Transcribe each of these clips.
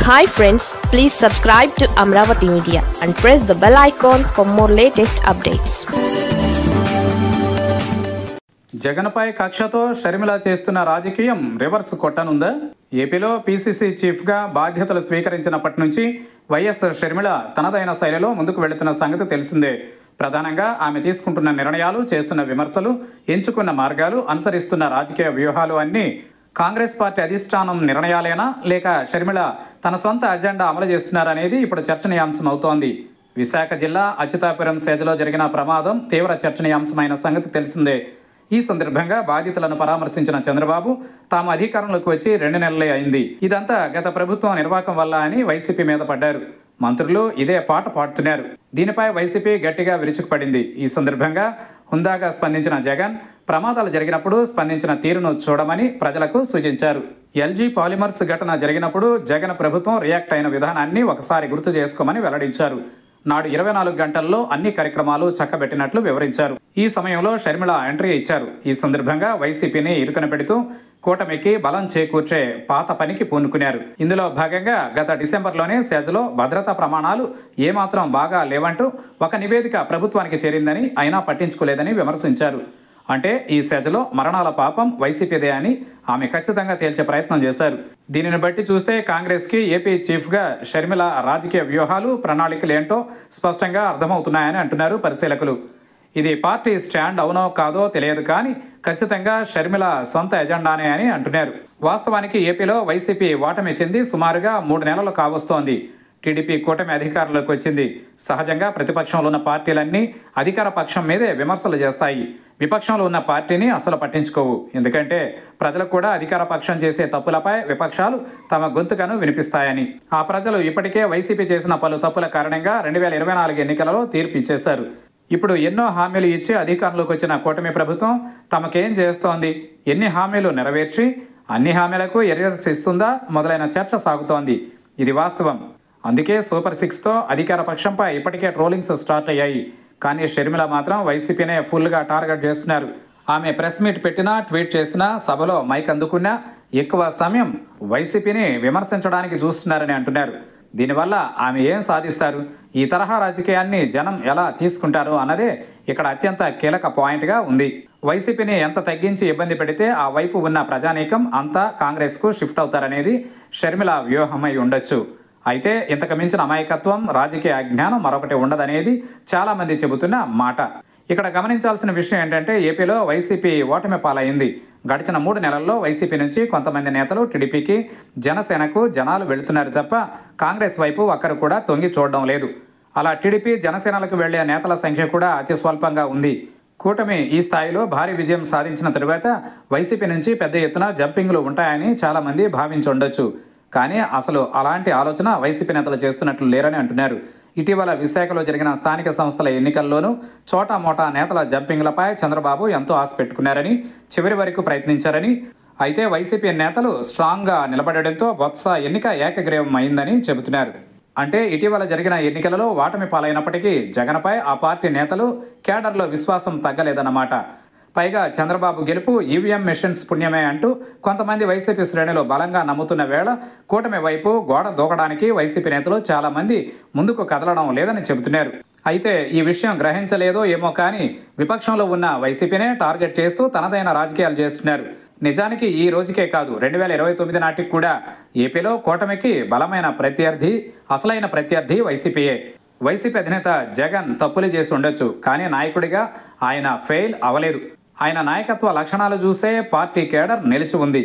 hi friends please subscribe to Amaravati media and press the bell icon for more latest updates జగన్పై కక్షతో షర్మిల చేస్తున్న రాజకీయం reverse కొట్టనుందా ఏపీలో PCC చీఫ్గా బాధ్యతలు స్వీకరించినప్పటి నుంచి వైఎస్ షర్మిల తనదైన శైలిలో ముందుకు వెళుతున్న సంగతి తెలిసిందే ప్రధానంగా ఆమె తీసుకుంటున్న నిర్ణయాలు చేస్తున్న విమర్శలు ఎంచుకున్న మార్గాలు అనుసరిస్తున్న రాజకీయ వ్యూహాలు అన్నీ కాంగ్రెస్ పార్టీ అధిష్టానం నిర్ణయాలేనా లేక షర్మిల తన సొంత అజెండా అమలు చేస్తున్నారనేది ఇప్పుడు చర్చనీయాంశం అవుతోంది విశాఖ జిల్లా అచ్యుతాపురం సేజలో జరిగిన ప్రమాదం తీవ్ర చర్చనీయాంశమైన సంగతి తెలిసిందే ఈ సందర్భంగా బాధితులను పరామర్శించిన చంద్రబాబు తాము అధికారంలోకి వచ్చి రెండు నెలలే అయింది ఇదంతా గత ప్రభుత్వం నిర్వాహకం వల్ల అని వైసీపీ మీద పడ్డారు మంత్రులు ఇదే పాట పాడుతున్నారు దీనిపై వైసీపీ గట్టిగా విరుచుకుపడింది ఈ సందర్భంగా హుందాగా స్పందించిన జగన్ ప్రమాదాలు జరిగినప్పుడు స్పందించిన తీరును చూడమని ప్రజలకు సూచించారు ఎల్జీ పాలిమర్స్ ఘటన జరిగినప్పుడు జగన్ ప్రభుత్వం రియాక్ట్ అయిన విధానాన్ని ఒకసారి గుర్తు చేసుకోమని వెల్లడించారు నాడు ఇరవై నాలుగు గంటల్లో అన్ని కార్యక్రమాలు చక్కబెట్టినట్లు వివరించారు ఈ సమయంలో షర్మిల ఎంట్రీ ఇచ్చారు ఈ సందర్భంగా వైసీపీని ఇరుకన పెడుతూ కూటమికి బలం చేకూర్చే పాత పనికి పూనుకున్నారు ఇందులో భాగంగా గత డిసెంబర్లోనే సెజ్లో భద్రతా ప్రమాణాలు ఏమాత్రం బాగా లేవంటూ ఒక నివేదిక ప్రభుత్వానికి చేరిందని అయినా పట్టించుకోలేదని విమర్శించారు అంటే ఈ సెజలో మరణాల పాపం వైసీపీదే అని ఆమె ఖచ్చితంగా తేల్చే ప్రయత్నం చేశారు దీనిని బట్టి చూస్తే కాంగ్రెస్కి ఏపీ చీఫ్గా షర్మిల రాజకీయ వ్యూహాలు ప్రణాళికలు ఏంటో స్పష్టంగా అర్థమవుతున్నాయని అంటున్నారు పరిశీలకులు ఇది పార్టీ స్టాండ్ అవునో కాదో తెలియదు కానీ ఖచ్చితంగా షర్మిల సొంత ఎజెండానే అని అంటున్నారు వాస్తవానికి ఏపీలో వైసీపీ ఓటమి చెంది సుమారుగా మూడు నెలలు కావస్తోంది టీడీపీ కూటమి అధికారంలోకి వచ్చింది సహజంగా ప్రతిపక్షంలో ఉన్న పార్టీలన్నీ అధికార పక్షం మీదే విమర్శలు చేస్తాయి విపక్షంలో ఉన్న పార్టీని అసలు పట్టించుకోవు ఎందుకంటే ప్రజలు కూడా అధికార పక్షం చేసే తప్పులపై విపక్షాలు తమ గొంతుకను వినిపిస్తాయని ఆ ప్రజలు ఇప్పటికే వైసీపీ చేసిన పలు తప్పుల కారణంగా రెండు వేల ఇరవై నాలుగు ఎన్నికలలో తీర్పు ఇచ్చేశారు ఇప్పుడు ఎన్నో హామీలు ఇచ్చి అధికారంలోకి వచ్చిన కూటమి ప్రభుత్వం తమకేం చేస్తోంది ఎన్ని హామీలు నెరవేర్చి అన్ని హామీలకు ఎరియర్స్ ఇస్తుందా మొదలైన చర్చ సాగుతోంది ఇది వాస్తవం అందుకే సూపర్ సిక్స్తో అధికార పక్షంపై ఇప్పటికే ట్రోలింగ్స్ స్టార్ట్ అయ్యాయి కానీ షర్మిల మాత్రం వైసీపీనే ఫుల్గా టార్గెట్ చేస్తున్నారు ఆమె ప్రెస్ మీట్ పెట్టినా ట్వీట్ చేసినా సభలో మైక్ అందుకున్నా ఎక్కువ సమయం వైసీపీని విమర్శించడానికి చూస్తున్నారని అంటున్నారు దీనివల్ల ఆమె ఏం సాధిస్తారు ఈ తరహా రాజకీయాన్ని జనం ఎలా తీసుకుంటారు అన్నదే ఇక్కడ అత్యంత కీలక పాయింట్గా ఉంది వైసీపీని ఎంత తగ్గించి ఇబ్బంది పెడితే ఆ వైపు ఉన్న ప్రజానీకం అంతా కాంగ్రెస్కు షిఫ్ట్ అవుతారనేది షర్మిల వ్యూహమై ఉండొచ్చు అయితే ఇంతకు మించిన అమాయకత్వం రాజకీయ అజ్ఞానం మరొకటి ఉండదనేది చాలామంది చెబుతున్న మాట ఇక్కడ గమనించాల్సిన విషయం ఏంటంటే ఏపీలో వైసీపీ ఓటమి పాలైంది గడిచిన మూడు నెలల్లో వైసీపీ నుంచి కొంతమంది నేతలు టీడీపీకి జనసేనకు జనాలు వెళుతున్నారు తప్ప కాంగ్రెస్ వైపు ఒక్కరు కూడా తొంగి చూడడం లేదు అలా టీడీపీ జనసేనలకు వెళ్లే నేతల సంఖ్య కూడా అతి స్వల్పంగా ఉంది కూటమి ఈ స్థాయిలో భారీ విజయం సాధించిన తరువాత వైసీపీ నుంచి పెద్ద ఎత్తున జంపింగ్లు ఉంటాయని చాలామంది భావించి ఉండొచ్చు కానీ అసలు అలాంటి ఆలోచన వైసీపీ నేతలు చేస్తున్నట్లు లేరని అంటున్నారు ఇటీవల విశాఖలో జరిగిన స్థానిక సంస్థల ఎన్నికల్లోనూ చోటా మోటా నేతల జంపింగ్లపై చంద్రబాబు ఎంతో ఆశ పెట్టుకున్నారని చివరి వరకు ప్రయత్నించారని అయితే వైసీపీ నేతలు స్ట్రాంగ్గా నిలబడడంతో బొత్స ఎన్నిక ఏకగ్రీవం అయిందని చెబుతున్నారు అంటే ఇటీవల జరిగిన ఎన్నికలలో ఓటమి పాలైనప్పటికీ జగన్పై ఆ పార్టీ నేతలు కేడర్లో విశ్వాసం తగ్గలేదన్నమాట పైగా చంద్రబాబు గెలుపు ఈవీఎం మిషన్స్ పుణ్యమే అంటూ కొంతమంది వైసీపీ శ్రేణులు బలంగా నమ్ముతున్న వేళ కూటమి వైపు గోడ దూకడానికి వైసీపీ నేతలు చాలామంది ముందుకు కదలడం లేదని చెబుతున్నారు అయితే ఈ విషయం గ్రహించలేదో ఏమో కానీ విపక్షంలో ఉన్న వైసీపీనే టార్గెట్ చేస్తూ తనదైన రాజకీయాలు చేస్తున్నారు నిజానికి ఈ రోజుకే కాదు రెండు వేల ఇరవై తొమ్మిది నాటికి కూడా ఏపీలో కూటమికి బలమైన ప్రత్యర్థి అసలైన ప్రత్యర్థి వైసీపీయే వైసీపీ అధినేత జగన్ తప్పులు చేసి ఉండొచ్చు కానీ నాయకుడిగా ఆయన ఫెయిల్ అవలేదు ఆయన నాయకత్వ లక్షణాలు చూసే పార్టీ కేడర్ నిలిచి ఉంది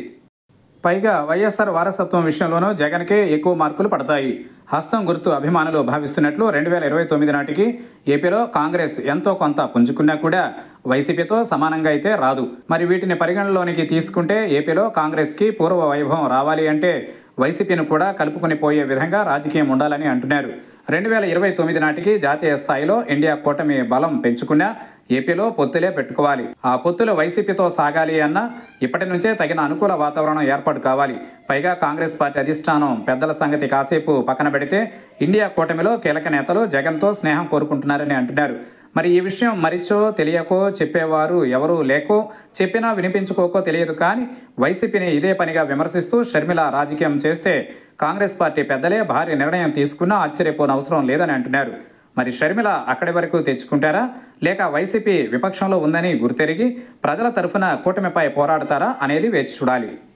పైగా వైఎస్ఆర్ వారసత్వం విషయంలోనూ జగన్కే ఎక్కువ మార్కులు పడతాయి హస్తం గుర్తు అభిమానులు భావిస్తున్నట్లు రెండు వేల ఇరవై తొమ్మిది నాటికి ఏపీలో కాంగ్రెస్ ఎంతో కొంత పుంజుకున్నా కూడా వైసీపీతో సమానంగా అయితే రాదు మరి వీటిని పరిగణలోనికి తీసుకుంటే ఏపీలో కాంగ్రెస్కి పూర్వ వైభవం రావాలి అంటే వైసీపీని కూడా కలుపుకొని పోయే విధంగా రాజకీయం ఉండాలని అంటున్నారు రెండు వేల ఇరవై తొమ్మిది నాటికి జాతీయ స్థాయిలో ఇండియా కూటమి బలం పెంచుకున్నా ఏపీలో పొత్తులే పెట్టుకోవాలి ఆ పొత్తులు వైసీపీతో సాగాలి అన్నా ఇప్పటి నుంచే తగిన అనుకూల వాతావరణం ఏర్పాటు కావాలి పైగా కాంగ్రెస్ పార్టీ అధిష్టానం పెద్దల సంగతి కాసేపు పక్కన పెడితే ఇండియా కూటమిలో కీలక నేతలు జగన్తో స్నేహం కోరుకుంటున్నారని అంటున్నారు మరి ఈ విషయం మరిచో తెలియకో చెప్పేవారు ఎవరూ లేకో చెప్పినా వినిపించుకోకో తెలియదు కానీ వైసీపీని ఇదే పనిగా విమర్శిస్తూ షర్మిల రాజకీయం చేస్తే కాంగ్రెస్ పార్టీ పెద్దలే భారీ నిర్ణయం తీసుకున్నా ఆశ్చర్యపోనవసరం లేదని అంటున్నారు మరి షర్మిల అక్కడి వరకు తెచ్చుకుంటారా లేక వైసీపీ విపక్షంలో ఉందని గుర్తెరిగి ప్రజల తరఫున కూటమిపై పోరాడతారా అనేది వేచి చూడాలి